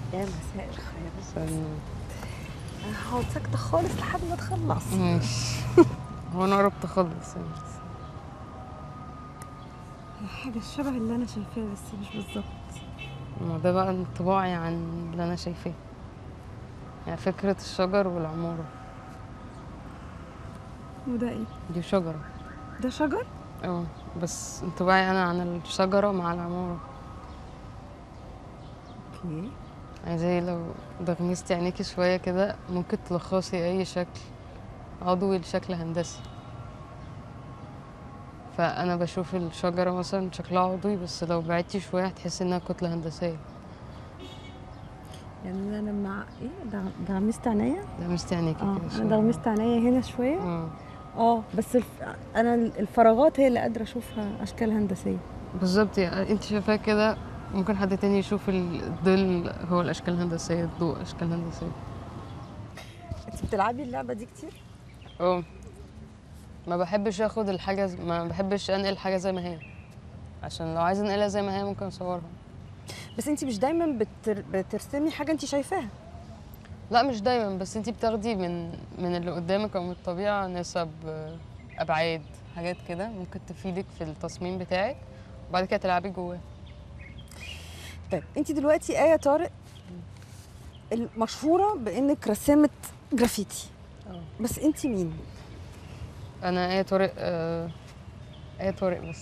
يا مساء الخير استنى انا هقعد ساكته خالص لحد ما تخلص ماشي هو انا قربت اخلص يعني هي حاجه شبه اللي انا شايفاه بس مش بالظبط ما ده بقى انطباعي عن اللي انا شايفاه يعني فكرة الشجر والعمارة وده ايه دي شجرة ده شجر اه بس انطباعي انا عن الشجرة مع العمارة اوكي يعني زي لو دغمستي عينيكي شوية كده ممكن تلخصي أي شكل عضوي لشكل هندسي فأنا بشوف الشجرة مثلا شكلها عضوي بس لو بعدتي شوية هتحسي إنها كتلة هندسية يعني انا لما ايه دغ- دغمست عينيا دغمستي عينيكي اه كده انا شوية. دغمست عينيا هنا شويه اه اه بس الف... انا الفراغات هي اللي قادره اشوفها اشكال هندسيه بالظبط يعني انت شايفاه كده ممكن حد تاني يشوف الظل هو الأشكال الهندسية الضوء أشكال هندسية انت بتلعبي اللعبه دي كتير اه ما بحبش اخد الحاجة ز- ما بحبش انقل حاجة زي ما هي عشان لو عايزة انقلها زي ما هي ممكن اصورها بس انت مش دايما بتر... بترسمي حاجه انت شايفاها لا مش دايما بس انتي بتاخدي من من اللي قدامك او من الطبيعة نسب آه، ابعاد حاجات كده ممكن تفيدك في التصميم بتاعك وبعد كده تلعبي جواه طيب انت دلوقتي ايه طارق المشهوره بانك رسامه جرافيتي اه بس انت مين انا ايه طارق آه، ايه طارق بس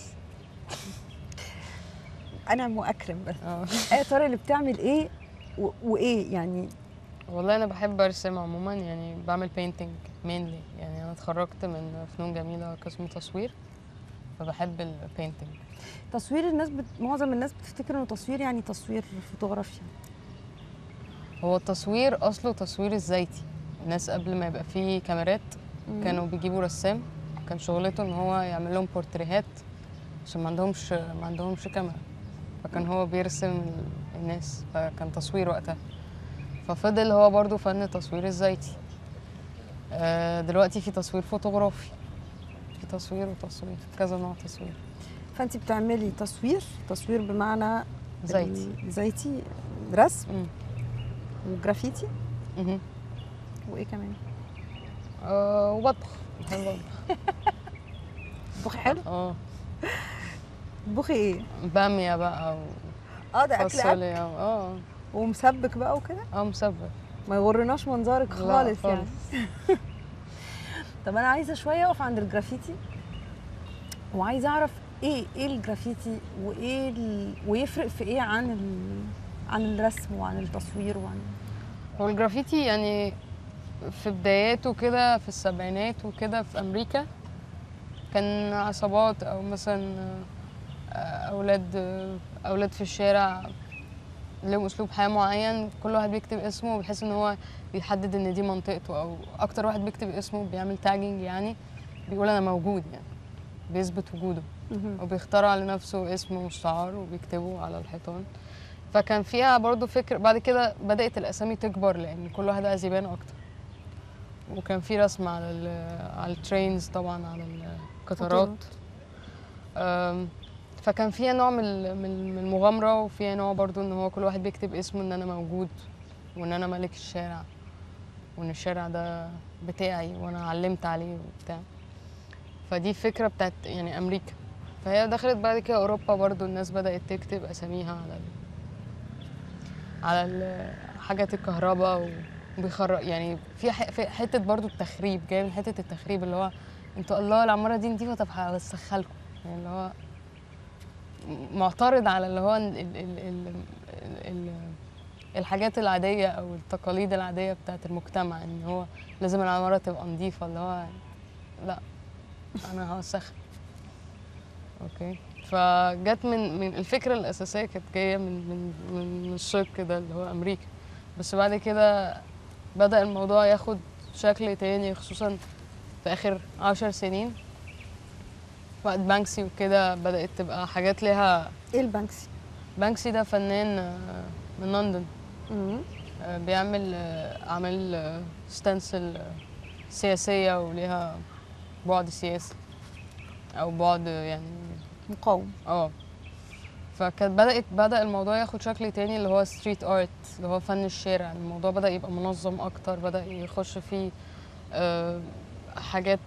انا ام اكرم بس اه ايه طارق اللي بتعمل ايه و... وايه يعني والله انا بحب ارسم عموما يعني بعمل بينتنج مينلي يعني انا اتخرجت من فنون جميلة قسم تصوير فبحب البينتنج تصوير الناس بت... معظم الناس بتفتكر انه تصوير يعني تصوير فوتوغرافيا هو التصوير اصله تصوير الزيتي الناس قبل ما يبقى فيه كاميرات كانوا بيجيبوا رسام كان شغلته ان هو يعمل لهم بورتريهات عشان ما عندهمش ما عندهمش كاميرا فكان هو بيرسم ال- الناس فكان تصوير وقتها ففضل هو برضو فن تصوير الزيتي آه، دلوقتي في تصوير فوتوغرافي في تصوير وتصوير كذا نوع تصوير فانت بتعملي تصوير تصوير بمعنى زيتي ال- زيتي رسم مم. وجرافيتي مهم. وايه كمان آه، وبطبخ بحب اطبخ طبخي حلو اه طبخي ايه باميه بقى اه ده اكل اكل وفاصوليا اه ومسبك بقى وكده اه مسبك ما يغرناش منظرك لا خالص يعني طب انا عايزه شويه اقف عند الجرافيتي وعايزه اعرف ايه ايه الجرافيتي وايه ال... ويفرق في ايه عن ال... عن الرسم وعن التصوير وعن هو الجرافيتي يعني في بداياته كده في السبعينات وكده في امريكا كان عصابات او مثلا آه، اولاد آه، اولاد في الشارع لهم اسلوب حياه معين كل واحد بيكتب اسمه بحيث ان هو بيحدد ان دي منطقته او اكتر واحد بيكتب اسمه بيعمل تاجنج يعني بيقول انا موجود يعني بيثبت وجوده وبيخترع لنفسه اسم وشعار وبيكتبه على الحيطان فكان فيها برضو فكر بعد كده بدأت الأسامي تكبر لأن كل واحد عايز يبان أكتر وكان في رسم على ال على الترينز طبعا على القطارات أم، فكان فيها نوع من ال- من من المغامرة وفيها نوع برضو إن هو كل واحد بيكتب اسمه إن أنا موجود وإن أنا ملك الشارع وإن الشارع ده بتاعي وأنا علمت عليه وبتاع فدي فكرة بتاعت يعني أمريكا فهي دخلت بعد كده أوروبا برضو الناس بدأت تكتب أساميها على ال... على ال- حاجات الكهرباء وبيخرج يعني في ح- في حتة برضو التخريب جاي من حتة التخريب اللي هو انتوا الله العمارة دي نضيفة طب هوسخها يعني اللي هو معترض على اللي هو ال ال ال ال ال الحاجات العادية أو التقاليد العادية بتاعت المجتمع إن هو لازم العمارة تبقى نظيفة اللي هو لا أنا هوسخها أوكي فجت من من الفكرة الأساسية كانت جاية من من من الشق ده اللي هو أمريكا بس بعد كده بدأ الموضوع ياخد شكل تاني خصوصا في آخر عشر سنين وقت بانكسي وكده بدأت تبقى حاجات ليها ايه البانكسي بانكسي ده فنان آه، من لندن آه، بيعمل آه، أعمال ستنسل سياسية وليها بعد سياسي أو بعد يعني مقاوم اه فكانت بدات بدا الموضوع ياخد شكل تاني اللي هو ستريت ارت اللي هو فن الشارع الموضوع بدا يبقى منظم اكتر بدا يخش فيه آه، حاجات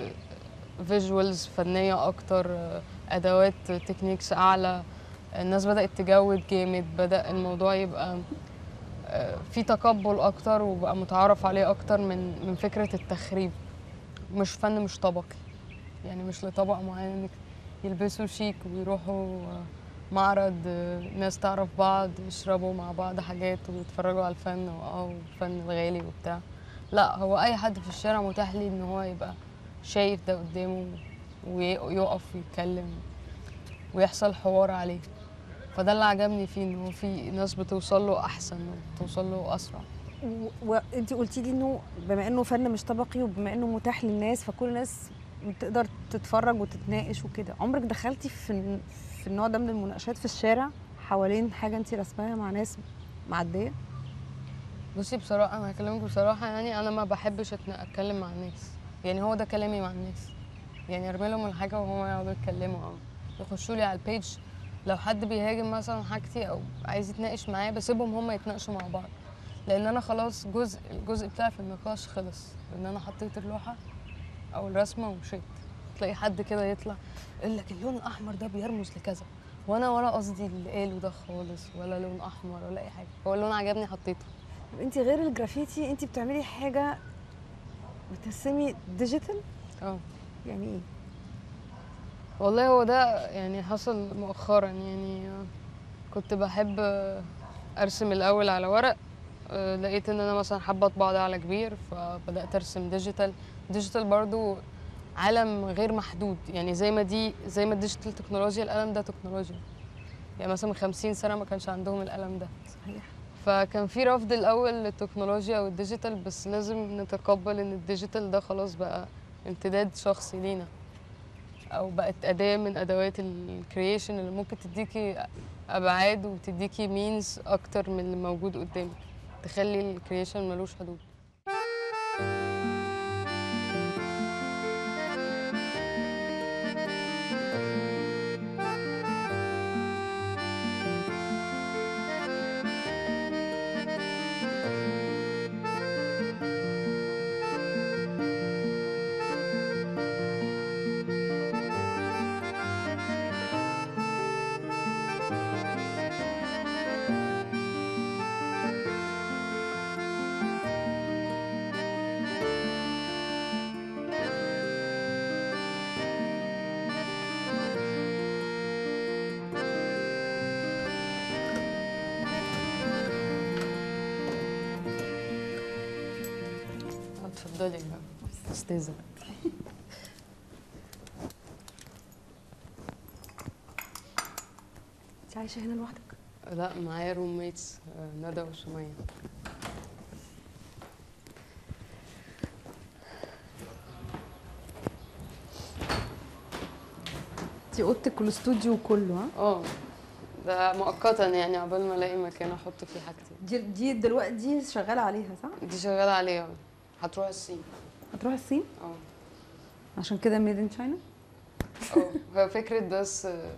فيجوالز فنيه اكتر آه، ادوات تكنيكس اعلى الناس بدات تجود جامد بدا الموضوع يبقى آه، في تقبل اكتر وبقى متعارف عليه اكتر من من فكره التخريب مش فن مش طبقي يعني مش لطبقه معينه انك يلبسوا شيك ويروحوا آه، معرض آه، ناس تعرف بعض يشربوا مع بعض حاجات ويتفرجوا على الفن واه الفن الغالي وبتاع لا هو اي حد في الشارع متاح ليه ان هو يبقى شايف ده قدامه وي- ويقف ويتكلم ويحصل حوار عليه فده اللي عجبني فيه ان هو في ناس بتوصل له احسن وبتوصل له اسرع وانت قلتي لي انه بما انه فن مش طبقي وبما انه متاح للناس فكل الناس تقدر تتفرج وتتناقش وكده عمرك دخلتي في في النوع ده من المناقشات في الشارع حوالين حاجه انت رسماها مع ناس معديه بصي بصراحه انا هكلمك بصراحه يعني انا ما بحبش أتن- اتكلم مع الناس يعني هو ده كلامي مع الناس يعني ارمي لهم الحاجه وهم يقعدوا يتكلموا او يخشوا لي على البيج لو حد بيهاجم مثلا حاجتي او عايز يتناقش معايا بسيبهم هم يتناقشوا مع بعض لان انا خلاص جزء الجزء بتاعي في النقاش خلص ان انا حطيت اللوحه او الرسمه ومشيت تلاقي حد كده يطلع يقول لك اللون الاحمر ده بيرمز لكذا وانا ولا قصدي اللي قاله ده خالص ولا لون احمر ولا اي حاجه هو اللون عجبني حطيته انت غير الجرافيتي انت بتعملي حاجه بترسمي ديجيتال اه يعني ايه والله هو ده يعني حصل مؤخرا يعني آه، كنت بحب آه، ارسم الاول على ورق آه، لقيت ان انا مثلا حابه اطبع ده على كبير فبدات ارسم ديجيتال ديجيتال برضو عالم غير محدود يعني زي ما دي زي ما الديجيتال تكنولوجيا القلم ده تكنولوجيا يعني مثلا من 50 سنه ما كانش عندهم القلم ده صحيح فكان في رفض الاول للتكنولوجيا والديجيتال بس لازم نتقبل ان الديجيتال ده خلاص بقى امتداد شخصي لينا او بقت اداه من ادوات الكرييشن اللي ممكن تديكي ابعاد وتديكي مينز اكتر من اللي موجود قدامك تخلي الكرييشن ملوش حدود اتفضلي بقى استاذه انت عايشه هنا لوحدك لا معايا روم ميتس ندى وسمية دي اوضتك والاستوديو كله ها اه ده مؤقتا يعني عقبال ما الاقي مكان احط فيه حاجتي دي دي دلوقتي دي شغاله عليها صح دي شغاله عليها هتروح الصين هتروح الصين اه عشان كده ميد ان تشاينا اه هو فكرة بس آه،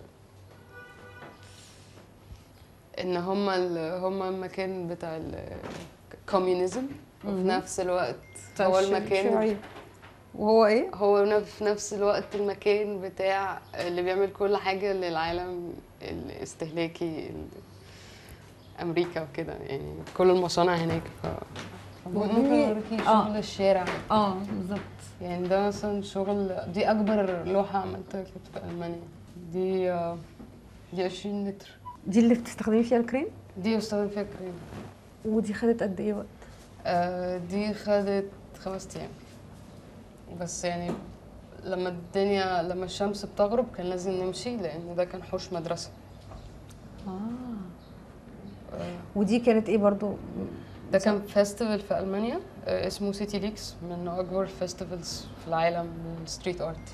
ان هما ال- هما المكان بتاع الكوميونيزم وفي مهم. نفس الوقت هو المكان الشيوعية. وهو ايه هو ن- في نفس الوقت المكان بتاع اللي بيعمل كل حاجة للعالم الاستهلاكي ال- أمريكا وكده يعني كل المصانع هناك ف ممكن ودي- اوريكي آه. شغل الشارع اه بالظبط يعني ده مثلا شغل دي أكبر لوحة عملتها كانت في ألمانيا دي آه، دي 20 متر دي اللي بتستخدمي فيها الكريم دي بستخدم فيها كريم ودي خدت قد ايه وقت آه، دي خدت خمس أيام بس يعني لما الدنيا لما الشمس بتغرب كان لازم نمشي لأن ده كان حوش مدرسة اه آه، ودي كانت ايه برضو ده كان فيستيفال في ألمانيا آه، اسمه سيتي ليكس من أكبر فيستيفالز في العالم للستريت آرت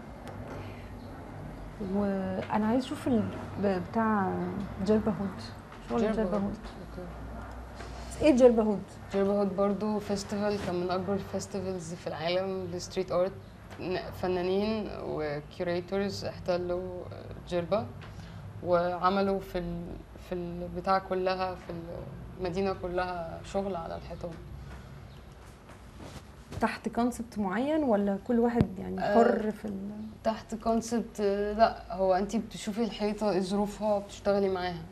وانا عايز اشوف ال... ب- بتاع جيربا هود شغل جيربا جيربا هود. هود ايه جيربا هود جيربا هود برضو فيستيفال كان من أكبر الفيستيفالز في العالم للستريت آرت ن- فنانين وكيوريتورز احتلوا جيربا وعملوا في ال... في البتاع كلها في المدينة كلها شغل على الحيطان تحت كونسبت معين ولا كل واحد يعني آه، حر في ال... تحت كونسبت لا هو انت بتشوفي الحيطة ايه ظروفها بتشتغلي معاها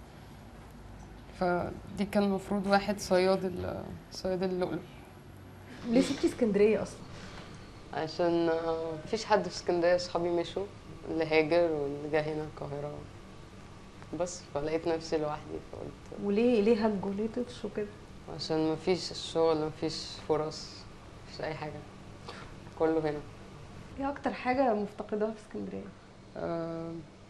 فدي كان المفروض واحد صياد ال... صياد اللؤلؤ ليه سبتي اسكندريه اصلا عشان آه، مفيش حد في اسكندرية صحابي مشوا اللي هاجر واللي جه هنا القاهرة بس فلقيت نفسي لوحدي فقلت وليه ليه هجوا ليه طفشوا كده عشان مفيش شغل مفيش فرص مفيش أي حاجة كله هنا ايه اكتر حاجه مفتقداها في اسكندريه آه،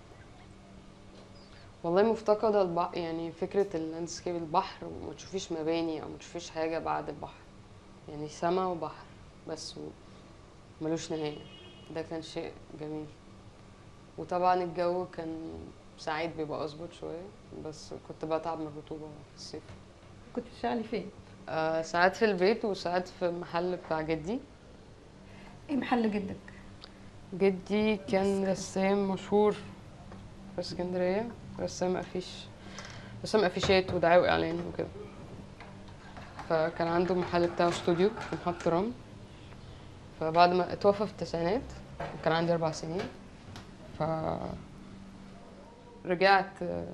والله مفتقدة البحر يعني فكرة اللاندسكيب البحر وما تشوفيش مباني أو ما تشوفيش حاجة بعد البحر يعني سما وبحر بس و- ملوش نهاية ده كان شيء جميل وطبعا الجو كان ساعات بيبقى أظبط شوية بس كنت بتعب من الرطوبة في الصيف كنت بتشتغلي فين آه، ساعات في البيت وساعات في المحل بتاع جدي ايه محل جدك جدي كان رسام مشهور في اسكندرية رسام أفيش رسام أفيشات ودعاوى إعلان وكده فكان عنده محل بتاعه استوديو في محطة رمل فبعد ما اتوفى في التسعينات كان عندي أربع سنين ف رجعت آه،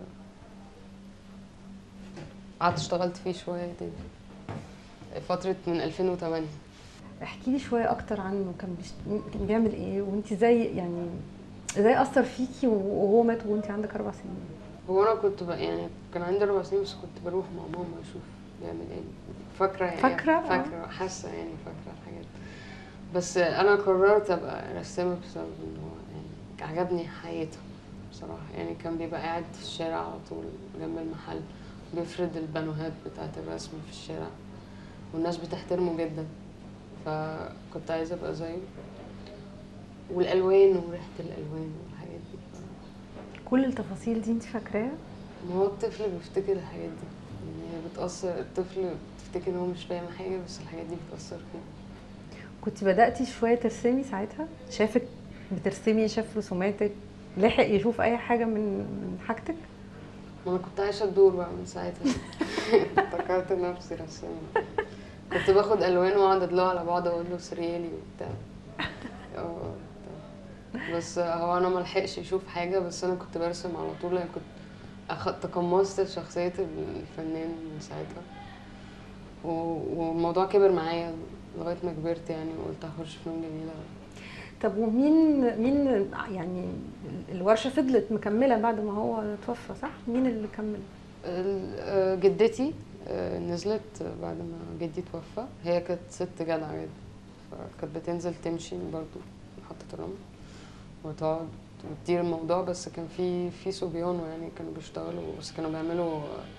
قعدت اشتغلت فيه شوية تاني فترة من 2008 احكي لي شويه اكتر عنه كان بيشت... كان بيعمل ايه وانت ازاي يعني ازاي اثر فيكي وهو مات وانت عندك اربع سنين هو انا كنت بقى يعني كان عندي اربع سنين بس كنت بروح مع ماما اشوف بيعمل ايه فاكره يعني فاكرة؟ آه. فاكره حاسه يعني فاكره الحاجات بس انا قررت ابقى رسامه بسبب ان هو يعني عجبني حياته بصراحه يعني كان بيبقى قاعد في الشارع على طول جنب المحل بيفرد البانوهات بتاعه الرسم في الشارع والناس بتحترمه جدا فكنت عايزه ابقى زيه والالوان وريحه الالوان والحاجات دي ف- كل التفاصيل دي انت فاكراها ما هو الطفل بيفتكر الحاجات دي يعني هي بتأثر الطفل بتفتكر ان هو مش فاهم حاجة بس الحاجات دي بتأثر فيه كنت بداتي شويه ترسمي ساعتها شافك بترسمي شاف رسوماتك لحق يشوف اي حاجه من من حاجتك ما انا كنت عايشة الدور بقى من ساعتها افتكرت نفسي رسامة كنت باخد الوان واقعد ادلوها على بعض واقول له سريالي وبتاع اه وبتاع. بس هو انا ملحقش يشوف حاجة بس انا كنت برسم على طول يعني كنت اخدت تقمصت شخصية الفنان من ساعتها و- والموضوع كبر معايا لغاية ما كبرت يعني وقلت هخش فنون جميلة طب ومين مين يعني الورشه فضلت مكمله بعد ما هو توفى صح مين اللي كمل ال- آه، جدتي آه، نزلت بعد ما جدي توفى هي كانت ست جدعة جدا فكانت بتنزل تمشي برضو في محطة الرمل وتقعد وتدير الموضوع بس كان في في صبيان يعني كانوا بيشتغلوا بس كانوا بيعملوا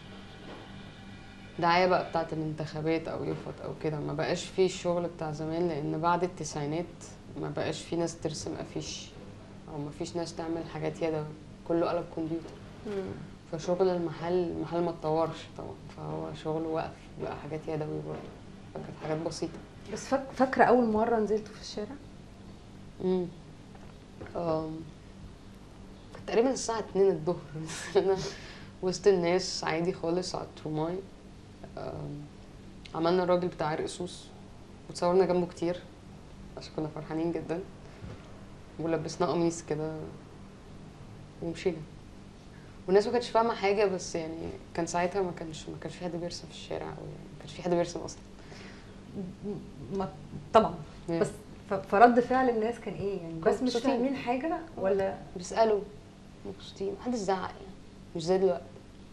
دعاية بقى بتاعت الانتخابات أو يفط أو كده ما بقاش في الشغل بتاع زمان لأن بعد التسعينات ما بقاش في ناس ترسم أفيش أو ما فيش ناس تعمل حاجات يدوي كله قلب كمبيوتر فشغل المحل المحل ما اتطورش طبعا فهو شغل وقف بقى حاجات يدوي برضه فكانت حاجات بسيطة بس فاك- فاكره اول مره نزلتوا في الشارع امم أم، كانت تقريبا الساعة اتنين الظهر نزلنا وسط الناس عادي خالص على التروماي أم، عملنا الراجل بتاع عرق سوس وتصورنا جنبه كتير عشان كنا فرحانين جدا ولبسناه قميص كده ومشينا والناس ما كانتش فاهمه حاجه بس يعني كان ساعتها ما كانش ما كانش في حد بيرسم في الشارع او يعني ما كانش في حد بيرسم اصلا ما طبعا يعني بس ف- فرد فعل الناس كان ايه يعني بس مش مبسوطين. فاهمين حاجه ولا بيسالوا مبسوطين محدش زعق يعني مش زي دلوقتي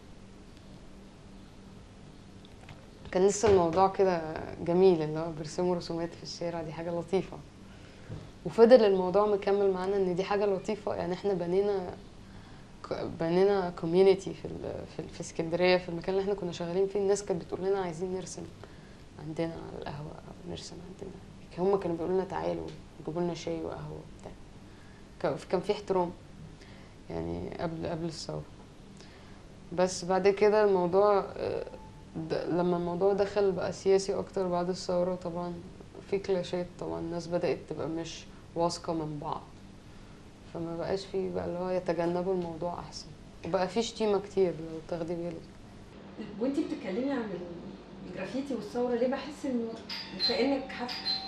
كان لسه الموضوع كده جميل اللي هو بيرسموا رسومات في الشارع دي حاجه لطيفه وفضل الموضوع مكمل معانا ان دي حاجه لطيفه يعني احنا بنينا ك- بنينا كوميونتي في ال- في, ال- في اسكندريه في المكان اللي احنا كنا شغالين فيه الناس كانت بتقول لنا عايزين نرسم عندنا على القهوه او نرسم عندنا هم كانوا بيقولوا لنا تعالوا جيبوا لنا شاي وقهوه وبتاع كان- كان في احترام يعني قبل قبل الثوره بس بعد كده الموضوع آه، د- لما الموضوع دخل بقى سياسي اكتر بعد الثوره طبعا في كلاشات طبعا الناس بدات تبقى مش واثقه من بعض فما بقاش في بقى اللي هو يتجنبوا الموضوع احسن وبقى في شتيمه كتير لو تاخدي بالك وانت بتتكلمي عن الجرافيتي والثوره ليه بحس انه كانك حاسه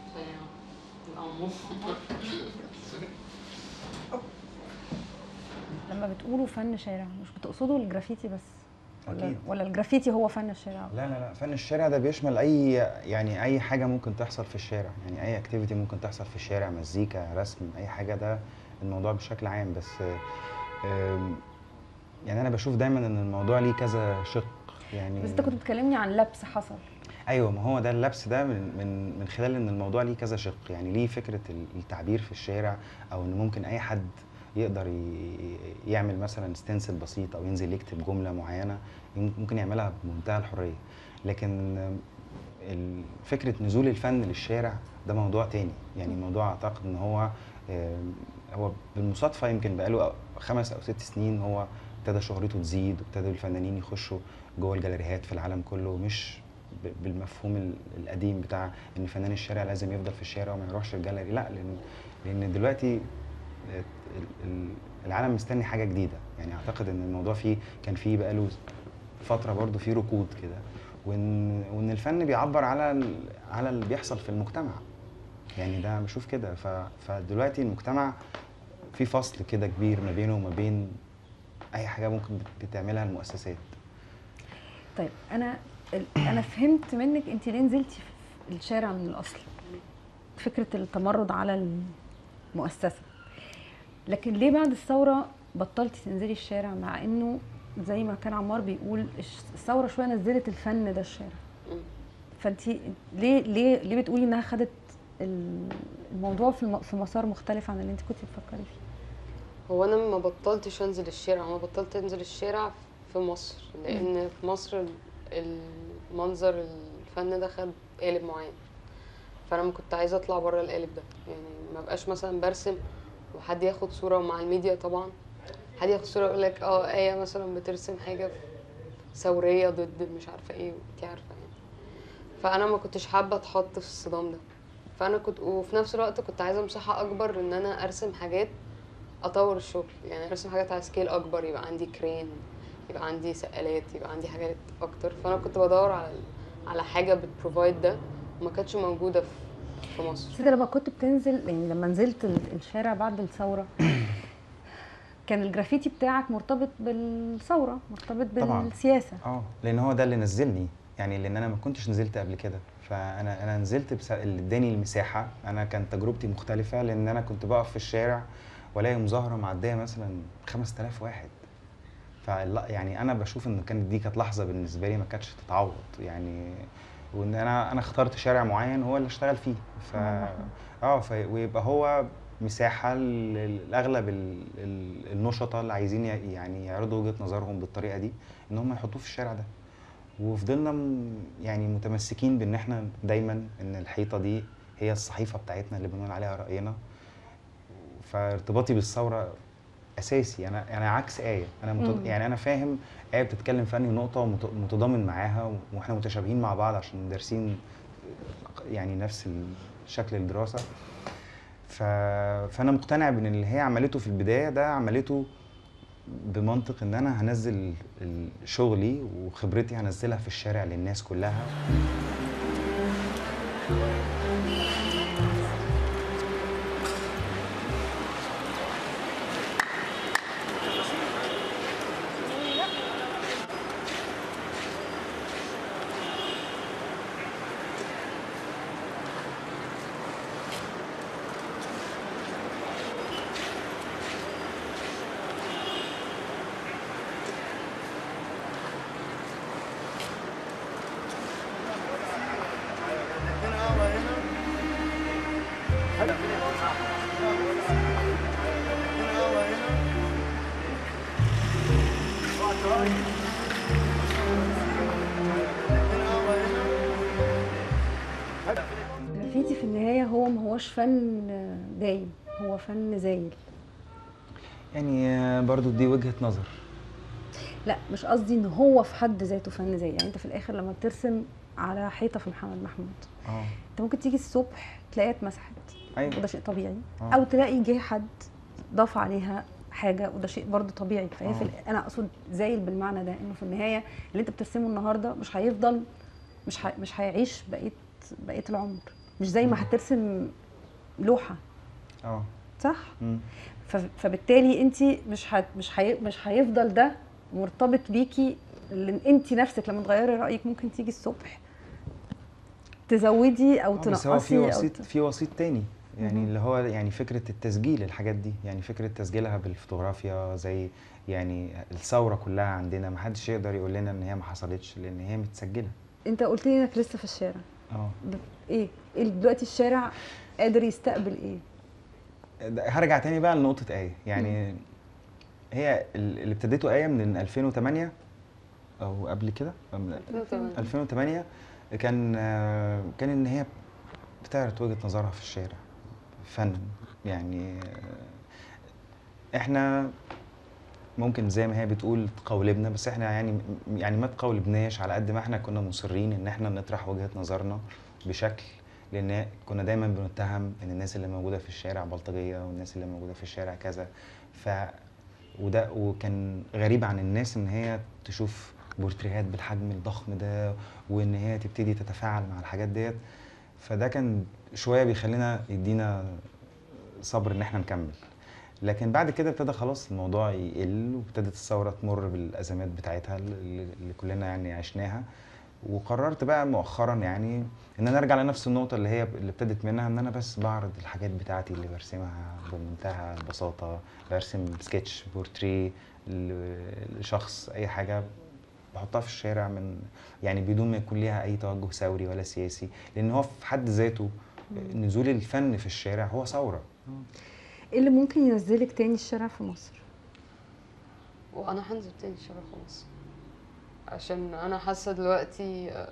لما بتقولوا فن شارع مش بتقصدوا الجرافيتي بس ولا, أكيد. ولا الجرافيتي هو فن الشارع لا لا لا فن الشارع ده بيشمل اي يعني اي حاجه ممكن تحصل في الشارع يعني اي اكتيفيتي ممكن تحصل في الشارع مزيكا رسم اي حاجه ده الموضوع بشكل عام بس آم، يعني انا بشوف دايما ان الموضوع ليه كذا شق يعني بس انت كنت بتكلمني عن لبس حصل ايوه ما هو ده اللبس ده من من من خلال ان الموضوع ليه كذا شق يعني ليه فكره ال- التعبير في الشارع او ان ممكن اي حد يقدر ي- يعمل مثلا ستنسل بسيط او ينزل يكتب جمله معينه يم- ممكن يعملها بمنتهى الحريه لكن ال- فكره نزول الفن للشارع ده موضوع تاني يعني موضوع اعتقد ان هو آم، هو بالمصادفه يمكن بقاله خمس او ست سنين هو ابتدى شهرته تزيد وابتدى الفنانين يخشوا جوه الجاليريهات في العالم كله مش ب- بالمفهوم ال- القديم بتاع ان فنان الشارع لازم يفضل في الشارع وما يروحش الجاليري لا لان لان دلوقتي ال- ال- العالم مستني حاجه جديده يعني اعتقد ان الموضوع فيه كان فيه بقاله فتره برضو فيه ركود كده وان وان الفن بيعبر على ال- على اللي بيحصل في المجتمع يعني ده بشوف كده ف- فدلوقتي المجتمع في فصل كده كبير ما بينه وما بين اي حاجه ممكن بت- بتعملها المؤسسات طيب انا ال- انا فهمت منك انت ليه نزلتي في الشارع من الاصل فكره التمرد على المؤسسه لكن ليه بعد الثوره بطلتي تنزلي الشارع مع انه زي ما كان عمار بيقول الش- الثوره شويه نزلت الفن ده الشارع مم. فانت ليه ليه ليه بتقولي انها خدت ال- الموضوع في الم- في مسار مختلف عن اللي انت كنت بتفكري فيه هو انا ما بطلتش انزل الشارع انا بطلت انزل الشارع في مصر لان في مصر ال- المنظر الفن ده خد قالب معين فانا ما كنت عايزه اطلع بره القالب ده يعني ما بقاش مثلا برسم وحد ياخد صوره ومع الميديا طبعا حد ياخد صوره يقول لك اه ايه مثلا بترسم حاجه ثوريه ضد مش عارفه ايه انت عارفه يعني فانا ما كنتش حابه اتحط في الصدام ده فانا كنت وفي نفس الوقت كنت عايزه مساحه اكبر ان انا ارسم حاجات اطور الشغل يعني ارسم حاجات على سكيل اكبر يبقى عندي كرين يبقى عندي سقالات يبقى عندي حاجات اكتر فانا كنت بدور على على حاجه بتبروفايد ده وما كانتش موجوده في في مصر بس انت لما كنت بتنزل يعني لما نزلت ال- الشارع بعد الثوره كان الجرافيتي بتاعك مرتبط بالثوره مرتبط طبعاً. بالسياسه اه لان هو ده اللي نزلني يعني لان انا ما كنتش نزلت قبل كده فانا انا نزلت بس اللي اداني المساحه انا كانت تجربتي مختلفه لان انا كنت بقف في الشارع والاقي مظاهره معديه مثلا 5000 واحد فلا يعني انا بشوف ان كانت دي كانت لحظه بالنسبه لي ما كانتش تتعوض يعني وان انا انا اخترت شارع معين هو اللي اشتغل فيه ف اه ف... ويبقى هو مساحه ل- لاغلب ال- ال- النشطاء اللي عايزين ي- يعني يعرضوا وجهه نظرهم بالطريقه دي ان هم يحطوه في الشارع ده وفضلنا م- يعني متمسكين بان احنا دايما ان الحيطه دي هي الصحيفه بتاعتنا اللي بنقول عليها راينا فارتباطي بالثوره اساسي انا انا عكس ايه انا مت... مم. يعني انا فاهم ايه بتتكلم في انهي نقطه ومتضامن معاها واحنا متشابهين مع بعض عشان دارسين يعني نفس شكل الدراسه ف... فانا مقتنع بان اللي هي عملته في البدايه ده عملته بمنطق ان انا هنزل ال- شغلي وخبرتي هنزلها في الشارع للناس كلها الجرافيتي في النهايه هو ما هوش فن دايم هو فن زايل يعني آه، برضو دي وجهه نظر لا مش قصدي ان هو في حد ذاته فن زايل يعني انت في الاخر لما بترسم على حيطه في محمد محمود اه انت ممكن تيجي الصبح تلاقيها اتمسحت ايوه وده شيء طبيعي آه. او تلاقي جه حد ضاف عليها حاجه وده شيء برضه طبيعي فهي في آه. ال- انا اقصد زايل بالمعنى ده انه في النهايه اللي انت بترسمه النهارده مش هيفضل مش ه... مش هيعيش بقيه بقيه العمر مش زي ما هترسم لوحه اه صح مم. ف... فبالتالي انت مش ه... مش هي... مش هيفضل ده مرتبط بيكي لان انت نفسك لما تغيري رايك ممكن تيجي الصبح تزودي او آه، بس هو في تنقصي او وسيط ت... في وسيط تاني يعني مهم. اللي هو يعني فكره التسجيل الحاجات دي يعني فكره تسجيلها بالفوتوغرافيا زي يعني الثوره كلها عندنا ما حدش يقدر يقول لنا ان هي ما حصلتش لان هي متسجله انت قلت لي انك لسه في الشارع اه ب- ايه إيه دلوقتي الشارع قادر يستقبل ايه ده- هرجع تاني بقى لنقطه ايه يعني هي ال- اللي ابتديته ايه من 2008 او قبل كده من 2008 كان آه، كان ان هي بتعرض وجهه نظرها في الشارع فن يعني آه، احنا ممكن زي ما هي بتقول تقولبنا بس احنا يعني يعني ما تقولبناش على قد ما احنا كنا مصرين ان احنا نطرح وجهه نظرنا بشكل لان كنا دايما بنتهم ان الناس اللي موجوده في الشارع بلطجيه والناس اللي موجوده في الشارع كذا ف وده وكان غريب عن الناس ان هي تشوف بورتريهات بالحجم الضخم ده وان هي تبتدي تتفاعل مع الحاجات ديت فده كان شويه بيخلينا يدينا صبر ان احنا نكمل لكن بعد كده ابتدى خلاص الموضوع يقل وابتدت الثوره تمر بالازمات بتاعتها اللي اللي كلنا يعني عشناها وقررت بقى مؤخرا يعني ان انا ارجع لنفس النقطه اللي هي اللي ابتدت منها ان انا بس بعرض الحاجات بتاعتي اللي برسمها بمنتهى البساطه برسم سكتش بورتريه ل- لشخص اي حاجه بحطها في الشارع من يعني بدون ما يكون ليها اي توجه ثوري ولا سياسي لان هو في حد ذاته نزول الفن في الشارع هو ثوره ايه اللي ممكن ينزلك تاني الشارع في مصر وانا هنزل تاني الشارع خلاص عشان انا حاسه دلوقتي آه،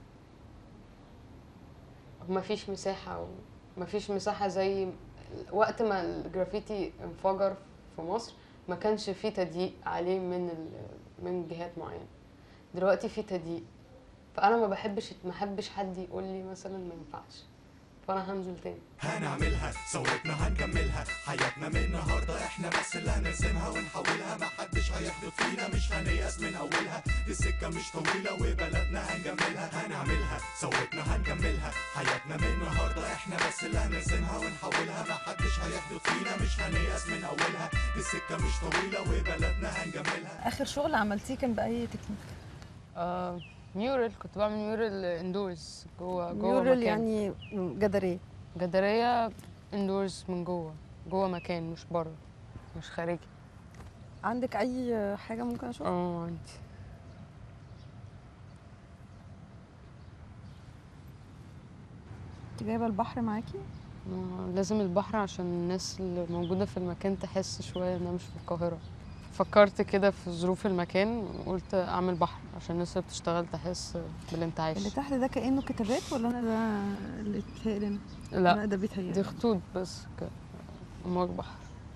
مفيش مساحه ومفيش مساحه زي وقت ما الجرافيتي انفجر في مصر ما كانش في تضييق عليه من ال- من جهات معينه دلوقتي في تضييق فانا ما بحبش ما بحبش حد يقول لي مثلا ما ينفعش فانا هنزل تاني هنعملها ثورتنا هنكملها حياتنا من النهارده احنا بس اللي هنرسمها ونحولها محدش هيحدث فينا مش هنيأس من اولها دي السكه مش طويله وبلدنا هنجملها هنعملها ثورتنا هنكملها حياتنا من النهارده احنا بس اللي هنرسمها ونحولها محدش هيحدث فينا مش هنيأس من اولها دي السكه مش طويله وبلدنا هنجملها اخر شغل عملتيه كان باي تكنيك آه ميورال كنت بعمل ميورال اندورز جوه جوه ميورال مكان. يعني جداريه جدارية اندورز من جوه جوه مكان مش بره مش خارجي عندك اي حاجه ممكن اشوفها اه عندي انت جايبه البحر معاكي ما لازم البحر عشان الناس اللي موجودة في المكان تحس شوية انها مش في القاهرة فكرت كده في ظروف المكان وقلت اعمل بحر عشان الناس اللي بتشتغل تحس بالانتعاش اللي تحت ده كانه كتابات ولا انا ده اللي اتهيألي انا لا لا ده بيتهيألي دي خطوط بس ك- امواج بحر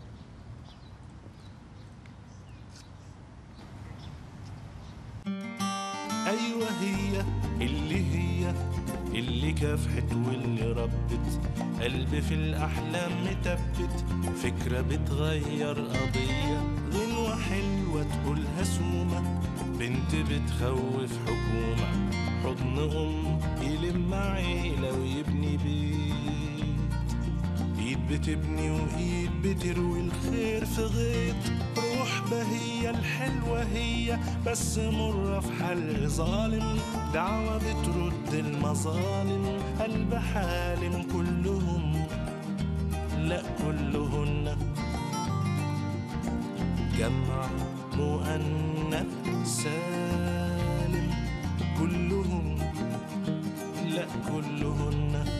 ايوه هي اللي هي اللي كافحت واللي ربت قلب في الاحلام متبت فكره بتغير قضيه غنوه حلوه تقولها سومه بنت بتخوف حكومه حضن ام يلم عيله ويبني بيت ايد بتبني وايد بتروي الخير في غيط روح بهية الحلوة هي بس مرة في حل ظالم دعوة بترد المظالم قلب حالم كلهم لا كلهن جمع مؤنث سالم كلهم لا كلهن